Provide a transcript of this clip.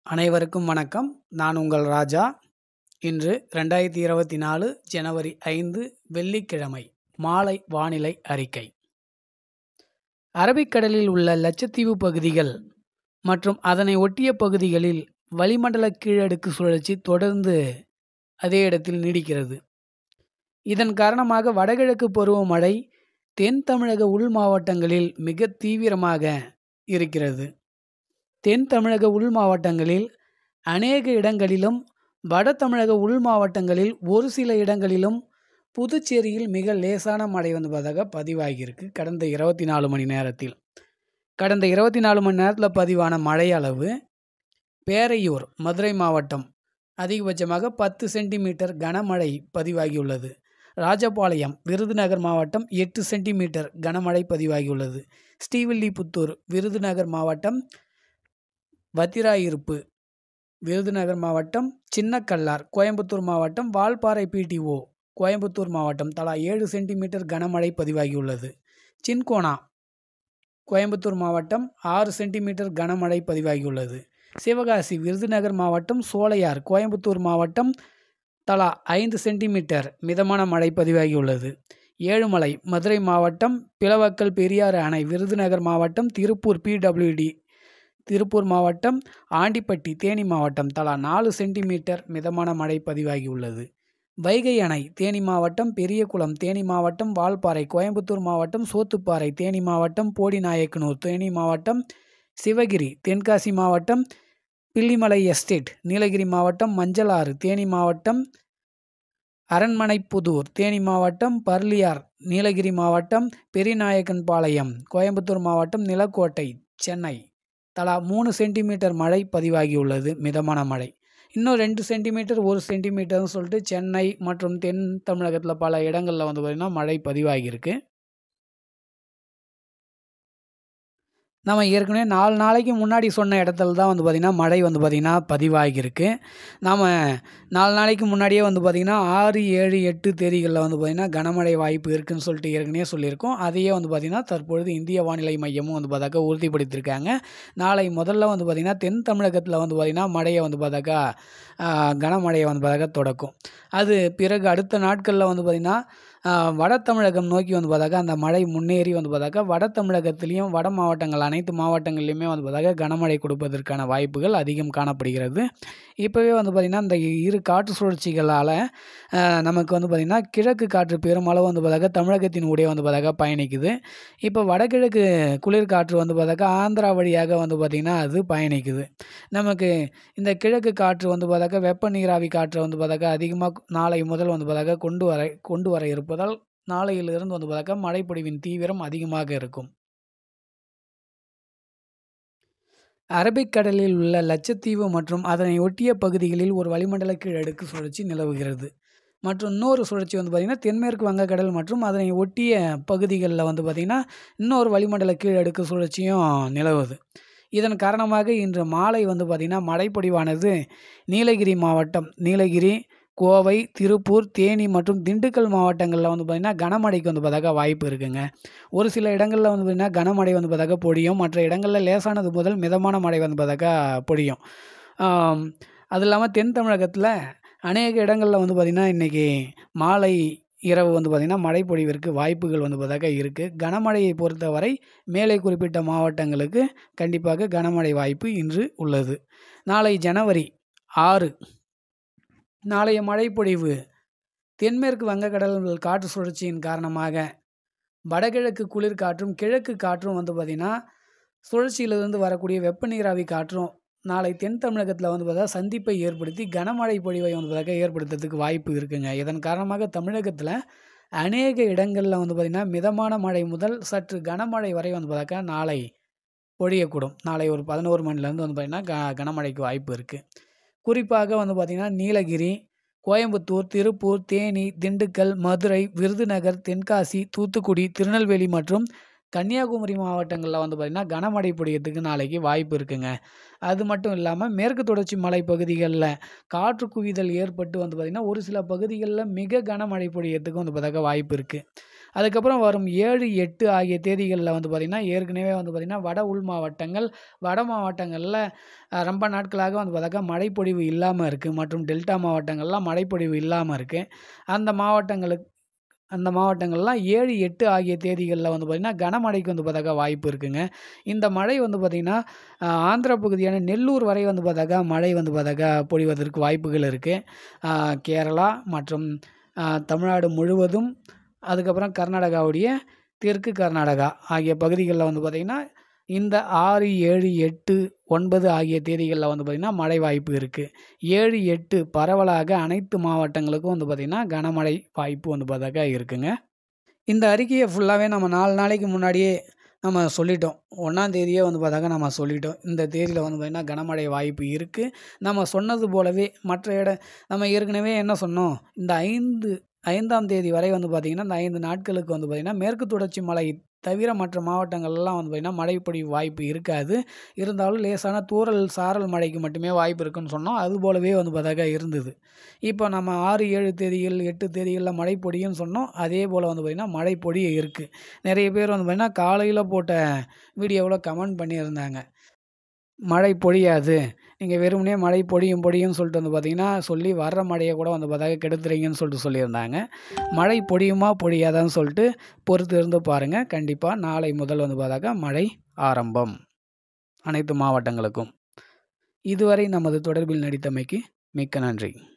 அனைவருக்கும் வணக்கம் நான் உங்கள் ராஜா இன்று ரெண்டாயிரத்தி இருபத்தி நாலு ஜனவரி ஐந்து வெள்ளிக்கிழமை மாலை வானிலை அறிக்கை அரபிக்கடலில் உள்ள லட்சத்தீவு பகுதிகள் மற்றும் அதனை ஒட்டிய பகுதிகளில் வளிமண்டல கீழடுக்கு சுழற்சி தொடர்ந்து அதே இடத்தில் நீடிக்கிறது இதன் காரணமாக வடகிழக்கு பருவமழை தென் தமிழக உள் மாவட்டங்களில் மிக தீவிரமாக இருக்கிறது தென் தமிழக உள் மாவட்டங்களில் அநேக இடங்களிலும் வட தமிழக உள் மாவட்டங்களில் ஒரு சில இடங்களிலும் புதுச்சேரியில் மிக லேசான மழை வந்து பார்த்தா பதிவாகியிருக்கு கடந்த இருபத்தி நாலு மணி நேரத்தில் கடந்த இருபத்தி நாலு மணி நேரத்தில் பதிவான மழை அளவு பேரையூர் மதுரை மாவட்டம் அதிகபட்சமாக பத்து சென்டிமீட்டர் கனமழை பதிவாகியுள்ளது ராஜபாளையம் விருதுநகர் மாவட்டம் எட்டு சென்டிமீட்டர் கனமழை பதிவாகியுள்ளது ஸ்ரீவில்லிபுத்தூர் விருதுநகர் மாவட்டம் வத்திராயிருப்பு விருதுநகர் மாவட்டம் சின்னக்கல்லார் கோயம்புத்தூர் மாவட்டம் வால்பாறை பிடிஓ கோயம்புத்தூர் மாவட்டம் தலா ஏழு சென்டிமீட்டர் கனமழை பதிவாகியுள்ளது சின்கோனா கோயம்புத்தூர் மாவட்டம் ஆறு சென்டிமீட்டர் கனமழை பதிவாகியுள்ளது சிவகாசி விருதுநகர் மாவட்டம் சோலையார் கோயம்புத்தூர் மாவட்டம் தலா ஐந்து சென்டிமீட்டர் மிதமான மழை பதிவாகியுள்ளது ஏழுமலை மதுரை மாவட்டம் பிளவக்கல் பெரியாறு அணை விருதுநகர் மாவட்டம் திருப்பூர் பிடபிள்யூடி திருப்பூர் மாவட்டம் ஆண்டிப்பட்டி தேனி மாவட்டம் தலா நாலு சென்டிமீட்டர் மிதமான மழை பதிவாகியுள்ளது வைகை அணை தேனி மாவட்டம் பெரியகுளம் தேனி மாவட்டம் வால்பாறை கோயம்புத்தூர் மாவட்டம் சோத்துப்பாறை தேனி மாவட்டம் போடிநாயக்கனூர் தேனி மாவட்டம் சிவகிரி தென்காசி மாவட்டம் பில்லிமலை எஸ்டேட் நீலகிரி மாவட்டம் மஞ்சளாறு தேனி மாவட்டம் அரண்மனைப்புதூர் தேனி மாவட்டம் பர்லியார் நீலகிரி மாவட்டம் பெரியநாயக்கன்பாளையம் கோயம்புத்தூர் மாவட்டம் நிலக்கோட்டை சென்னை தலா மூணு சென்டிமீட்டர் மழை பதிவாகியுள்ளது மிதமான மழை இன்னும் ரெண்டு சென்டிமீட்டர் ஒரு சென்டிமீட்டர்னு சொல்லிட்டு சென்னை மற்றும் தென் தமிழகத்தில் பல இடங்களில் வந்து பார்த்திங்கன்னா மழை பதிவாகியிருக்கு நம்ம ஏற்கனவே நாலு நாளைக்கு முன்னாடி சொன்ன இடத்துல தான் வந்து பார்த்திங்கன்னா மழை வந்து பார்த்திங்கன்னா பதிவாகியிருக்கு நாம் நாலு நாளைக்கு முன்னாடியே வந்து பார்த்திங்கன்னா ஆறு ஏழு எட்டு தேதிகளில் வந்து பார்த்திங்கன்னா கனமழை வாய்ப்பு இருக்குதுன்னு சொல்லிட்டு ஏற்கனவே சொல்லியிருக்கோம் அதையே வந்து பார்த்திங்கன்னா தற்பொழுது இந்திய வானிலை மையமும் வந்து பார்த்தாக்கா உறுதிப்படுத்தியிருக்காங்க நாளை முதல்ல வந்து பார்த்திங்கன்னா தென் தமிழகத்தில் வந்து பார்த்திங்கன்னா மழையை வந்து பார்த்தாக்கா கனமழையை வந்து பார்த்தாக்கா தொடக்கும் அது பிறகு அடுத்த நாட்களில் வந்து பார்த்திங்கன்னா வட தமிழகம் நோக்கி வந்து பார்த்தாக்கா அந்த மழை முன்னேறி வந்து பார்த்தாக்கா வட தமிழகத்துலேயும் வட மாவட்டங்கள் அனைத்து மாவட்டங்கள்லையுமே வந்து பார்த்தாக்கா கனமழை கொடுப்பதற்கான வாய்ப்புகள் அதிகம் காணப்படுகிறது இப்போவே வந்து பார்த்திங்கன்னா இந்த இரு காற்று சுழற்சிகளால் நமக்கு வந்து பார்த்திங்கன்னா கிழக்கு காற்று பெருமளவு வந்து பார்த்தாக்கா தமிழகத்தின் ஊடே வந்து பார்த்தாக்கா பயணிக்குது இப்போ வடகிழக்கு குளிர் காற்று வந்து பார்த்தாக்கா ஆந்திரா வழியாக வந்து பார்த்திங்கன்னா அது பயணிக்குது நமக்கு இந்த கிழக்கு காற்று வந்து பார்த்தாக்கா வெப்ப நீராவி காற்றை வந்து பார்த்தாக்கா அதிகமாக நாளை முதல் வந்து பார்த்தாக்கா கொண்டு வர கொண்டு வர இருப்பதால் நாளையிலிருந்து வந்து பார்த்தாக்கா மழைப்பொழிவின் தீவிரம் அதிகமாக இருக்கும் அரபிக்கடலில் உள்ள லட்சத்தீவு மற்றும் அதனை ஒட்டிய பகுதிகளில் ஒரு வளிமண்டல கீழடுக்கு சுழற்சி நிலவுகிறது மற்றும் இன்னொரு சுழற்சி வந்து பார்த்திங்கன்னா தென்மேற்கு வங்கக்கடல் மற்றும் அதனை ஒட்டிய பகுதிகளில் வந்து பார்த்திங்கன்னா இன்னொரு வளிமண்டல கீழடுக்கு சுழற்சியும் நிலவுது இதன் காரணமாக இன்று மாலை வந்து பார்த்திங்கன்னா மழைப்பொழிவானது நீலகிரி மாவட்டம் நீலகிரி கோவை திருப்பூர் தேனி மற்றும் திண்டுக்கல் மாவட்டங்களில் வந்து பார்த்திங்கன்னா கனமழைக்கு வந்து பார்த்தாக்கா வாய்ப்பு இருக்குங்க ஒரு சில இடங்களில் வந்து பார்த்திங்கன்னா கனமழை வந்து பார்த்தாக்கா பொழியும் மற்ற இடங்களில் லேசானது முதல் மிதமான மழை வந்து பார்த்தாக்கா பொழியும் அது இல்லாமல் தென் தமிழகத்தில் அநேக இடங்களில் வந்து பார்த்திங்கன்னா இன்றைக்கி மாலை இரவு வந்து பார்த்திங்கன்னா மழை பொழிவிற்கு வாய்ப்புகள் வந்து பார்த்தாக்கா இருக்குது கனமழையை பொறுத்தவரை மேலே குறிப்பிட்ட மாவட்டங்களுக்கு கண்டிப்பாக கனமழை வாய்ப்பு இன்று உள்ளது நாளை ஜனவரி ஆறு நாளைய மழைப்பொழிவு தென்மேற்கு வங்கக்கடல் காற்று சுழற்சியின் காரணமாக வடகிழக்கு குளிர் காற்றும் கிழக்கு காற்றும் வந்து பார்த்திங்கன்னா சுழற்சியிலிருந்து வரக்கூடிய வெப்ப நீராவி காற்றும் நாளை தென் தமிழகத்தில் வந்து பார்த்தா சந்திப்பை ஏற்படுத்தி கனமழை பொழிவை வந்து பார்த்தா ஏற்படுத்துறதுக்கு வாய்ப்பு இருக்குங்க இதன் காரணமாக தமிழகத்தில் அநேக இடங்களில் வந்து பார்த்திங்கன்னா மிதமான மழை முதல் சற்று கனமழை வரை வந்து பார்த்தாக்கா நாளை பொழியக்கூடும் நாளை ஒரு பதினோரு மணிலேருந்து வந்து பார்த்திங்கன்னா க கனமழைக்கு வாய்ப்பு இருக்குது குறிப்பாக வந்து பார்த்திங்கன்னா நீலகிரி கோயம்புத்தூர் திருப்பூர் தேனி திண்டுக்கல் மதுரை விருதுநகர் தென்காசி தூத்துக்குடி திருநெல்வேலி மற்றும் கன்னியாகுமரி மாவட்டங்களில் வந்து பார்த்திங்கன்னா கனமழை பொழியத்துக்கு நாளைக்கு வாய்ப்பு இருக்குங்க அது மட்டும் இல்லாமல் மேற்கு தொடர்ச்சி மலை பகுதிகளில் காற்று குவிதல் ஏற்பட்டு வந்து பார்த்திங்கன்னா ஒரு சில பகுதிகளில் மிக கனமழை பொழியத்துக்கு வந்து பார்த்தாக்கா வாய்ப்பு இருக்குது அதுக்கப்புறம் வரும் ஏழு எட்டு ஆகிய தேதிகளில் வந்து பார்த்திங்கன்னா ஏற்கனவே வந்து பார்த்திங்கன்னா வட உள் மாவட்டங்கள் வட மாவட்டங்களில் அஹ், ரொம்ப நாட்களாக வந்து பார்த்தாக்கா மழைப்பொழிவு இல்லாமல் இருக்குது மற்றும் டெல்டா மாவட்டங்கள்லாம் மழைப்பொழிவு இல்லாமல் இருக்குது அந்த மாவட்டங்களுக்கு அந்த மாவட்டங்கள்லாம் ஏழு எட்டு ஆகிய தேதிகளில் வந்து பார்த்திங்கன்னா கனமழைக்கு வந்து பார்த்தாக்கா வாய்ப்பு இருக்குங்க இந்த மழை வந்து பார்த்திங்கன்னா அஹ், ஆந்திர பகுதியான நெல்லூர் வரை வந்து பார்த்தாக்கா மழை வந்து பார்த்தாக்கா பொழிவதற்கு வாய்ப்புகள் இருக்குது கேரளா மற்றும் அஹ், தமிழ்நாடு முழுவதும் அதுக்கப்புறம் கர்நாடகாவுடைய தெற்கு கர்நாடகா ஆகிய பகுதிகளில் வந்து பார்த்திங்கன்னா இந்த ஆறு ஏழு எட்டு ஒன்பது ஆகிய தேதிகளில் வந்து பார்த்திங்கன்னா மழை வாய்ப்பு இருக்குது ஏழு எட்டு பரவலாக அனைத்து மாவட்டங்களுக்கும் வந்து பார்த்திங்கன்னா கனமழை வாய்ப்பு வந்து பார்த்தாக்கா இருக்குங்க இந்த அறிக்கையை ஃபுல்லாகவே நம்ம நாலு நாளைக்கு முன்னாடியே நம்ம சொல்லிட்டோம் ஒன்றாம் தேதியே வந்து பார்த்தாக்கா நம்ம சொல்லிட்டோம் இந்த தேதியில் வந்து பார்த்திங்கன்னா கனமழை வாய்ப்பு இருக்குது நம்ம சொன்னது போலவே மற்ற இட நம்ம ஏற்கனவே என்ன சொன்னோம் இந்த ஐந்து ஐந்தாம் தேதி வரை வந்து பார்த்திங்கன்னா இந்த ஐந்து நாட்களுக்கு வந்து பார்த்திங்கன்னா மேற்கு தொடர்ச்சி மலை தவிர மற்ற மாவட்டங்கள்லாம் வந்து பார்த்திங்கன்னா மழைப்பொழிவு வாய்ப்பு இருக்காது இருந்தாலும் லேசான தூறல் சாரல் மழைக்கு மட்டுமே வாய்ப்பு இருக்குன்னு சொன்னோம் அது போலவே வந்து பார்த்தாக்கா இருந்தது இப்போ நம்ம ஆறு ஏழு தேதிகள் எட்டு தேதிகளில் மழை பொடியும்னு சொன்னோம் அதே போல் வந்து பார்த்திங்கன்னா மழை பொடிய இருக்குது நிறைய பேர் வந்து பார்த்திங்கன்னா காலையில் போட்ட வீடியோவில் கமெண்ட் பண்ணியிருந்தாங்க மழை பொழியாது நீங்கள் வெறுமனே மழை பொழியும் பொழியும்னு சொல்லிட்டு வந்து பார்த்தீங்கன்னா சொல்லி வர்ற மழையை கூட வந்து பார்த்தாக்க கெடுத்துறீங்கன்னு சொல்லிட்டு சொல்லியிருந்தாங்க மழை பொழியுமா பொழியாதான்னு சொல்லிட்டு பொறுத்து இருந்து பாருங்கள் கண்டிப்பாக நாளை முதல் வந்து பார்த்தாக்கா மழை ஆரம்பம் அனைத்து மாவட்டங்களுக்கும் இதுவரை நமது தொடர்பில் நடித்தமைக்கு மிக்க நன்றி